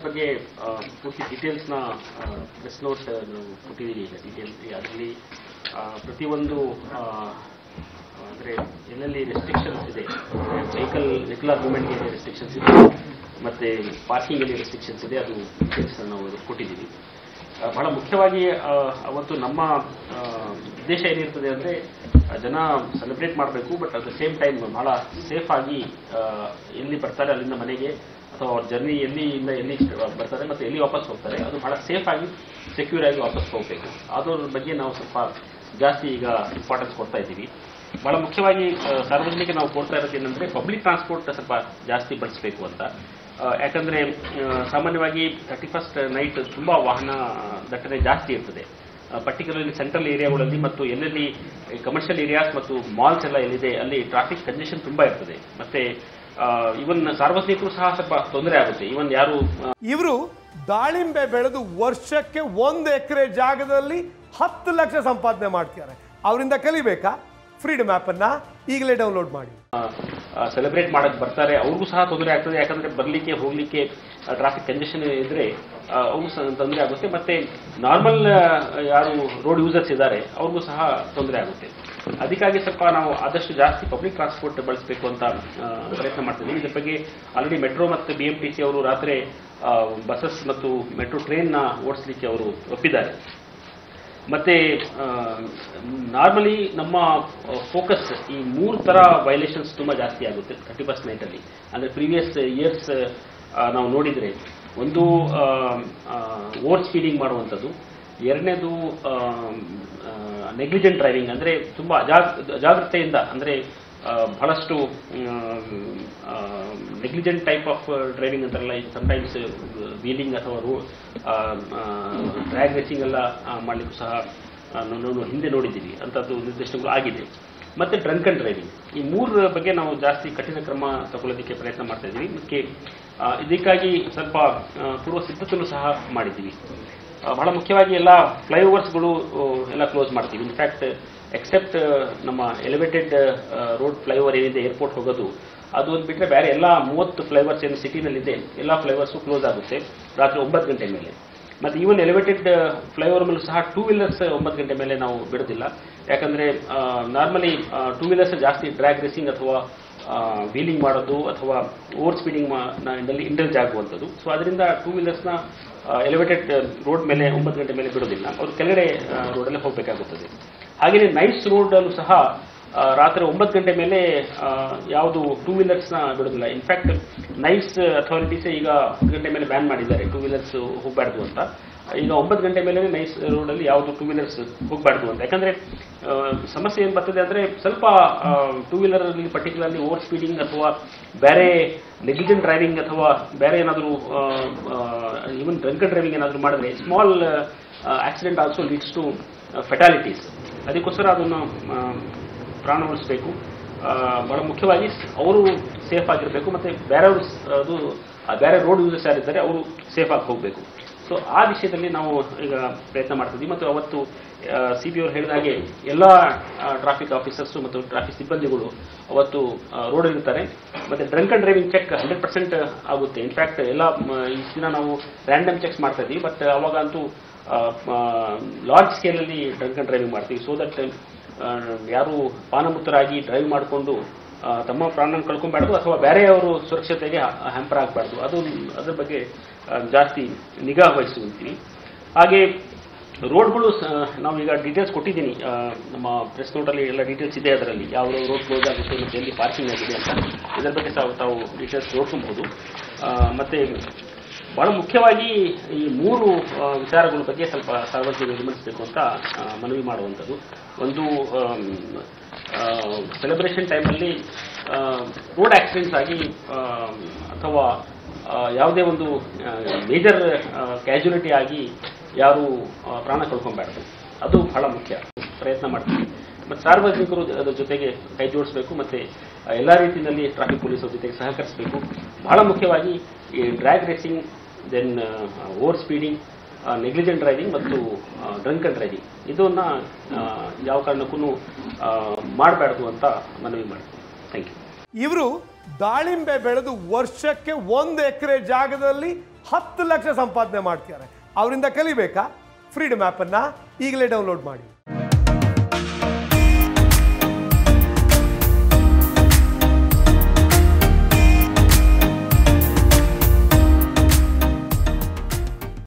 ಬಗ್ಗೆ ಆ, ಪೂರ್ತಿ ಡೀಟೇಲ್ಸ್ನ ಪ್ರೆಸ್ ನೋಟ್ ನಾವು ಕೊಟ್ಟಿದ್ದೀವಿ ಈಗ ಡೀಟೇಲ್ಸ್ ಅದರಲ್ಲಿ ಆ, ಪ್ರತಿಯೊಂದು ಆ, ಅಂದರೆ ಎಲ್ಲೆಲ್ಲಿ ರೆಸ್ಟ್ರಿಕ್ಷನ್ಸ್ ಇದೆ ವೆಹಿಕಲ್ ರೆಗ್ಯುಲರ್ ಮೂವ್ಮೆಂಟ್ಗೆ ರೆಸ್ಟ್ರಿಕ್ಷನ್ಸ್ ಇದೆ ಮತ್ತು ಪಾರ್ಕಿಂಗಲ್ಲಿ ರೆಸ್ಟ್ರಿಕ್ಷನ್ಸ್ ಇದೆ ಅದು ಡೀಟೇಲ್ಸ್ ನಾವು ಕೊಟ್ಟಿದ್ದೀವಿ ಆ, ಬಹಳ ಮುಖ್ಯವಾಗಿ ಆ, ಅವತ್ತು ನಮ್ಮ ಆ, ಉದ್ದೇಶ ಏನಿರ್ತದೆ ಅಂದರೆ ಜನ ಸೆಲೆಬ್ರೇಟ್ ಮಾಡಬೇಕು but at the same time ಬಹಳ ಸೇಫ್ ಆಗಿ ಆ, ಎಲ್ಲಿ ಬರ್ತಾರೆ ಅಲ್ಲಿಂದ ಮನೆಗೆ ಅಥವಾ ಅವ್ರ ಜರ್ನಿ ಎಲ್ಲಿಂದ ಎಲ್ಲಿ ಬರ್ತಾರೆ ಮತ್ತು ಎಲ್ಲಿ ವಾಪಸ್ ಹೋಗ್ತಾರೆ ಅದು ಬಹಳ ಸೇಫ್ ಆಗಿ ಸೆಕ್ಯೂರ್ ಆಗಿ ವಾಪಸ್ ಹೋಗಬೇಕು ಅದ್ರ ಬಗ್ಗೆ ನಾವು ಸ್ವಲ್ಪ ಜಾಸ್ತಿ ಈಗ ಇಂಪಾರ್ಟೆನ್ಸ್ ಕೊಡ್ತಾ ಇದ್ದೀವಿ ಬಹಳ ಮುಖ್ಯವಾಗಿ ಆ, ಸಾರ್ವಜನಿಕ ನಾವು ಕೊಡ್ತಾ ಇರೋದು ಏನಂದರೆ ಪಬ್ಲಿಕ್ ಟ್ರಾನ್ಸ್ಪೋರ್ಟ್ ಸ್ವಲ್ಪ ಜಾಸ್ತಿ ಬಳಸಬೇಕು ಅಂತ ಆ, ಯಾಕಂದ್ರೆ ಆ, ಸಾಮಾನ್ಯವಾಗಿ ತರ್ಟಿ ಫಸ್ಟ್ ನೈಟ್ ತುಂಬ ವಾಹನ ದಟ್ಟಣೆ ಜಾಸ್ತಿ ಇರ್ತದೆ ಪರ್ಟಿಕ್ಯುಲರ್ಲಿ ಸೆಂಟ್ರಲ್ ಏರಿಯಾಗಳಲ್ಲಿ ಮತ್ತು ಎಲ್ಲೆಲ್ಲಿ ಕಮರ್ಷಿಯಲ್ ಏರಿಯಾಸ್ ಮತ್ತು ಮಾಲ್ಸ್ ಎಲ್ಲ ಎಲ್ಲಿದೆ ಅಲ್ಲಿ ಟ್ರಾಫಿಕ್ ಕಂಜೆಷನ್ ತುಂಬ ಇರ್ತದೆ ಮತ್ತೆ ಇವನ್ ಸಾರ್ವಜನಿಕರು ಸಹ ಸ್ವಲ್ಪ ತೊಂದರೆ ಆಗುತ್ತೆ ಇವನ್ ಯಾರು ಆ, ಇವರು ದಾಳಿಂಬೆ ಬೆಳೆದು ವರ್ಷಕ್ಕೆ ಒಂದು ಎಕರೆ ಜಾಗದಲ್ಲಿ ಹತ್ತು ಲಕ್ಷ ಸಂಪಾದನೆ ಮಾಡ್ತಿದ್ದಾರೆ ಅವರಿಂದ ಕಲಿಬೇಕಾ ಫ್ರೀಡಮ್ ಆ್ಯಪನ್ನು ಈಗಲೇ ಡೌನ್ಲೋಡ್ ಮಾಡಿ ಸೆಲೆಬ್ರೇಟ್ ಮಾಡಕ್ಕೆ ಬರ್ತಾರೆ ಅವ್ರಿಗೂ ಸಹ ತೊಂದರೆ ಆಗ್ತದೆ ಯಾಕಂದ್ರೆ ಬರಲಿಕ್ಕೆ ಹೋಗ್ಲಿಕ್ಕೆ ಟ್ರಾಫಿಕ್ ಕಂಜೆಷನ್ ಇದ್ರೆ ಆ, ಅವ್ರಿಗೂ ಸಹ ತೊಂದರೆ ಆಗುತ್ತೆ ಮತ್ತೆ ನಾರ್ಮಲ್ ಯಾರು ರೋಡ್ ಯೂಸರ್ಸ್ ಇದ್ದಾರೆ ಅವ್ರಿಗೂ ಸಹ ತೊಂದರೆ ಆಗುತ್ತೆ ಅದಕ್ಕಾಗಿ ಸ್ವಲ್ಪ ನಾವು ಆದಷ್ಟು ಜಾಸ್ತಿ ಪಬ್ಲಿಕ್ ಟ್ರಾನ್ಸ್ಪೋರ್ಟ್ ಬಳಸಬೇಕು ಅಂತ ಆ, ಪ್ರಯತ್ನ ಮಾಡ್ತಿದ್ದೀವಿ ಇದ್ರ ಬಗ್ಗೆ ಆಲ್ರೆಡಿ ಮೆಟ್ರೋ ಮತ್ತು ಬಿ ಎಂ ಟಿ ಸಿ ಅವರು ರಾತ್ರಿ ಬಸಸ್ ಮತ್ತು ಮೆಟ್ರೋ ಟ್ರೈನ್ನ ಓಡಿಸ್ಲಿಕ್ಕೆ ಅವರು ಒಪ್ಪಿದ್ದಾರೆ ಮತ್ತೆ ನಾರ್ಮಲಿ ನಮ್ಮ ಫೋಕಸ್ ಈ ಮೂರು ತರ ವೈಲೇಷನ್ಸ್ ತುಂಬಾ ಜಾಸ್ತಿ ಆಗುತ್ತೆ ಥರ್ಟಿ ಫಸ್ಟ್ ನೈಟಲ್ಲಿ ಅಂದ್ರೆ ಪ್ರೀವಿಯಸ್ ಇಯರ್ಸ್ ನಾವು ನೋಡಿದ್ರೆ ಒಂದು ಓವರ್ ಸ್ಪೀಡಿಂಗ್ ಮಾಡುವಂಥದ್ದು ಎರಡನೇದು ನೆಗ್ಲಿಜೆಂಟ್ ಡ್ರೈವಿಂಗ್ ಅಂದ್ರೆ ತುಂಬಾ ಅಜಾಗ್ ಅಜಾಗ್ರತೆಯಿಂದ ಅಂದ್ರೆ ಆ, ಬಹಳಷ್ಟು ನೆಗ್ಲಿಜೆಂಟ್ ಟೈಪ್ ಆಫ್ ಡ್ರೈವಿಂಗ್ ಅಂತಾರಲ್ಲ ಸಮಟೈಮ್ಸ್ ವೀಲಿಂಗ್ ಅಥವಾ ರೋ ಡ್ರ್ಯಾಗ್ ರೇಸಿಂಗ್ ಎಲ್ಲ ಆ, ಮಾಡ್ಲಿಕ್ಕೂ ಸಹ ಆ, ನಾವು ನಾವು ಹಿಂದೆ ನೋಡಿದ್ದೀವಿ ಅಂಥದ್ದು ನಿರ್ದೇಶನಗಳು ಆಗಿದೆ ಮತ್ತೆ ಡ್ರಂಕ್ ಅಂಡ್ ಡ್ರೈವಿಂಗ್ ಈ ಮೂರರ ಬಗ್ಗೆ ನಾವು ಜಾಸ್ತಿ ಕಠಿಣ ಕ್ರಮ ತಗೊಳ್ಳೋದಕ್ಕೆ ಪ್ರಯತ್ನ ಮಾಡ್ತಾ ಇದ್ದೀವಿ ಮತ್ತೆ ಆ, ಇದಕ್ಕಾಗಿ ಸ್ವಲ್ಪ ಆ, ಪೂರ್ವ ಸಿದ್ಧತೆಯನ್ನು ಸಹ ಮಾಡಿದ್ದೀವಿ ಆ, ಬಹಳ ಮುಖ್ಯವಾಗಿ ಎಲ್ಲ ಫ್ಲೈಓವರ್ಸ್ಗಳು ಎಲ್ಲ ಕ್ಲೋಸ್ ಮಾಡ್ತೀವಿ ಇನ್ಫ್ಯಾಕ್ಟ್ ಎಕ್ಸೆಪ್ಟ್ ನಮ್ಮ ಎಲಿವೇಟೆಡ್ ರೋಡ್ ಫ್ಲೈಓವರ್ ಏನಿದೆ ಏರ್ಪೋರ್ಟ್ ಹೋಗೋದು ಅದು ಒಂದು ಬಿಟ್ಟರೆ ಬೇರೆ ಎಲ್ಲ ಮೂವತ್ತು ಫ್ಲೈಓವರ್ಸ್ ಏನು ಸಿಟಿನಲ್ಲಿದೆ ಎಲ್ಲ ಫ್ಲೈಓವರ್ಸು ಕ್ಲೋಸ್ ಆಗುತ್ತೆ ರಾತ್ರಿ ಒಂಬತ್ತು ಗಂಟೆ ಮೇಲೆ ಮತ್ತು ಈವನ್ ಎಲಿವೇಟೆಡ್ ಫ್ಲೈಓವರ್ ಮೇಲೂ ಸಹ ಟೂ ವೀಲರ್ಸ್ ಒಂಬತ್ತು ಗಂಟೆ ಮೇಲೆ ನಾವು ಬಿಡೋದಿಲ್ಲ ಯಾಕಂದರೆ ನಾರ್ಮಲಿ ಟೂ ವೀಲರ್ಸ್ ಜಾಸ್ತಿ ಡ್ರ್ಯಾಗ್ ರೇಸಿಂಗ್ ಅಥವಾ ವೀಲಿಂಗ್ ಮಾಡೋದು ಅಥವಾ ಓವರ್ ಸ್ಪೀಡಿಂಗ್ ಇಂಡಲ್ಜ್ ಆಗುವಂಥದ್ದು ಸೊ ಅದರಿಂದ ಟೂ ವೀಲರ್ಸ್ನ ಎಲಿವೇಟೆಡ್ ರೋಡ್ ಮೇಲೆ ಒಂಬತ್ತು ಗಂಟೆ ಮೇಲೆ ಬಿಡೋದಿಲ್ಲ ಅವರು ಕೆಳಗಡೆ ರೋಡಲ್ಲೇ ಹೋಗಬೇಕಾಗುತ್ತದೆ ಹಾಗೆಯೇ ನೈಟ್ಸ್ ರೋಡಲ್ಲೂ ಸಹ ಆ, ರಾತ್ರಿ ಒಂಬತ್ತು ಗಂಟೆ ಮೇಲೆ ಆ, ಯಾವುದು ಟೂ ವೀಲರ್ಸ್ನ ಬಿಡೋದಿಲ್ಲ ಇನ್ಫ್ಯಾಕ್ಟ್ ನೈಟ್ಸ್ ಅಥಾರಿಟೀಸ್ ಈಗ ಹತ್ತು ಗಂಟೆ ಮೇಲೆ ಬ್ಯಾನ್ ಮಾಡಿದ್ದಾರೆ ಟೂ ವೀಲರ್ಸ್ ಹೋಗಬಾರ್ದು ಅಂತ ಈಗ ಒಂಬತ್ತು ಗಂಟೆ ಮೇಲೆ ನೈಸ್ ರೋಡಲ್ಲಿ ಯಾವುದು ಟೂ ವೀಲರ್ಸ್ ಹೋಗಬಾರ್ದು ಅಂತ ಯಾಕಂದ್ರೆ ಆ, ಸಮಸ್ಯೆ ಏನು ಬರ್ತದೆ ಅಂದ್ರೆ ಸ್ವಲ್ಪ ಟೂ ವೀಲರಲ್ಲಿ ಪರ್ಟಿಕ್ಯುಲರ್ಲಿ ಓವರ್ ಸ್ಪೀಡಿಂಗ್ ಅಥವಾ ಬೇರೆ ನೆಗ್ಲಿಜೆಂಟ್ ಡ್ರೈವಿಂಗ್ ಅಥವಾ ಬೇರೆ ಏನಾದರೂ ಈವನ್ ಡ್ರಂಕ್ ಡ್ರೈವಿಂಗ್ ಏನಾದರೂ ಮಾಡಿದ್ರೆ small accident also leads to fatalities ಅದಕ್ಕೋಸ್ಕರ ಅದನ್ನು ಆ, ಪ್ರಾಣ ಉಳಿಸಬೇಕು ಆ, ಬಹಳ ಮುಖ್ಯವಾಗಿ ಅವರು ಸೇಫ್ ಆಗಿರಬೇಕು ಮತ್ತು ಬೇರೆಯವರು ಸ್- ಅದು ಆ ಬೇರೆ ರೋಡ್ ಯೂಸರ್ಸ್ ಯಾರಿದ್ದಾರೆ ಅವರು ಸೇಫ್ ಆಗಿ ಹೋಗಬೇಕು ಸೊ ಆ ವಿಷಯದಲ್ಲಿ ನಾವು ಈಗ ಪ್ರಯತ್ನ ಮಾಡ್ತಿದ್ವಿ ಮತ್ತು ಅವತ್ತು ಸಿ ಬಿ ಅವರು ಹೇಳಿದ ಹಾಗೆ ಎಲ್ಲ ಟ್ರಾಫಿಕ್ ಆಫೀಸರ್ಸು ಮತ್ತು ಟ್ರಾಫಿಕ್ ಸಿಬ್ಬಂದಿಗಳು ಅವತ್ತು ರೋಡ್ ಇರ್ತಾರೆ ಮತ್ತು drunk and driving check hundred percent ಆಗುತ್ತೆ ಇನ್ಫ್ಯಾಕ್ಟ್ ಎಲ್ಲ ಮ, ಈ ದಿನ ನಾವು ರ್ಯಾಂಡಮ್ ಚೆಕ್ಸ್ ಮಾಡ್ತಾ ಇದ್ವಿ ಬಟ್ ಅವಾಗ ಅಂತೂ ಲಾರ್ಜ್ ಸ್ಕೇಲಲ್ಲಿ ಡ್ರಂಕ್ ಅಂಡ್ ಡ್ರೈವಿಂಗ್ ಮಾಡ್ತೀವಿ ಸೊ ದಟ್ ಯಾರು ಪಾನಮುಕ್ತರಾಗಿ ಡ್ರೈವ್ ಮಾಡಿಕೊಂಡು ತಮ್ಮ ಪ್ರಾಣ ಕಳ್ಕೊಬಾರ್ದು ಅಥವಾ ಬೇರೆಯವರು ಸುರಕ್ಷತೆಗೆ ಹ್ಯಾಂಪರ್ ಆಗಬಾರ್ದು ಅದು ಅದ್ರ ಬಗ್ಗೆ ಆ, ಜಾಸ್ತಿ ನಿಗಾ ವಹಿಸುವಂತೀವಿ ಹಾಗೆ ರೋಡ್ಗಳು ಸ- ನಾವೀಗ ಡೀಟೇಲ್ಸ್ ಕೊಟ್ಟಿದ್ದೀನಿ ಆ, ನಮ್ಮ ಪ್ರೆಸ್ ನೋಟಲ್ಲಿ ಎಲ್ಲ ಡೀಟೇಲ್ಸ್ ಇದೆ ಅದರಲ್ಲಿ ಯಾವ ರೋಡ್ ಕ್ಲೋಸ್ ಆಗುತ್ತೆ ಮತ್ತು ಎಲ್ಲಿ ಪಾರ್ಕಿಂಗ್ ಆಗಿದೆ ಅಂತ ಇದರ ಬಗ್ಗೆ ತಾವು ತಾವು ಡೀಟೇಲ್ಸ್ ನೋಡ್ಕೊಬಹುದು ಆ, ಮತ್ತೆ ಬಹಳ ಮುಖ್ಯವಾಗಿ ಈ ಮೂರು ಆ, ವಿಚಾರಗಳ ಬಗ್ಗೆ ಸ್ವಲ್ಪ ಸಾರ್ವಜನಿಕರು ಗಮನಿಸಬೇಕು ಅಂತ ಆ, ಮನವಿ ಮಾಡುವಂಥದ್ದು ಒಂದು ಸೆಲೆಬ್ರೇಷನ್ ಟೈಮಲ್ಲಿ ರೋಡ್ ಆಕ್ಸಿಡೆಂಟ್ಸ್ ಆಗಿ ಆ, ಅಥವಾ ಆ, ಯಾವುದೇ ಒಂದು ಮೇಜರ್ ಕ್ಯಾಜುಲಿಟಿ ಆಗಿ ಯಾರು ಆ, ಪ್ರಾಣ ಕಳ್ಕೊಬಾರ್ದು ಅದು ಬಹಳ ಮುಖ್ಯ ಪ್ರಯತ್ನ ಮಾಡ್ತೀವಿ ಮತ್ತು ಸಾರ್ವಜನಿಕರು ಅದರ ಜೊತೆಗೆ ಕೈ ಜೋಡಿಸಬೇಕು ಮತ್ತು ಎಲ್ಲ ರೀತಿಯಲ್ಲಿ ಟ್ರಾಫಿಕ್ ಪೊಲೀಸರ ಜೊತೆಗೆ ಸಹಕರಿಸಬೇಕು ಬಹಳ ಮುಖ್ಯವಾಗಿ ಈ drag racing then over speeding negligent driving ಮತ್ತು ಡ್ರಂಕ್ ಅಂಡ್ ಡ್ರೈವಿಂಗ್ ಇದನ್ನ ಆ, ಯಾವ ಕಾರಣಕ್ಕೂ ಮಾಡಬಾರ್ದು ಅಂತ ಮನವಿ ಮಾಡ್ತೀನಿ ಥ್ಯಾಂಕ್ ಯು ಇವರು ದಾಳಿಂಬೆ ಬೆಳೆದು ವರ್ಷಕ್ಕೆ ಒಂದು ಎಕರೆ ಜಾಗದಲ್ಲಿ ಹತ್ತು ಲಕ್ಷ ಸಂಪಾದನೆ ಮಾಡ್ತಿದ್ದಾರೆ ಅವರಿಂದ ಕಲಿಬೇಕಾ ಫ್ರೀಡಮ್ ಆ್ಯಪನ್ನು ಈಗಲೇ ಡೌನ್ಲೋಡ್ ಮಾಡಿ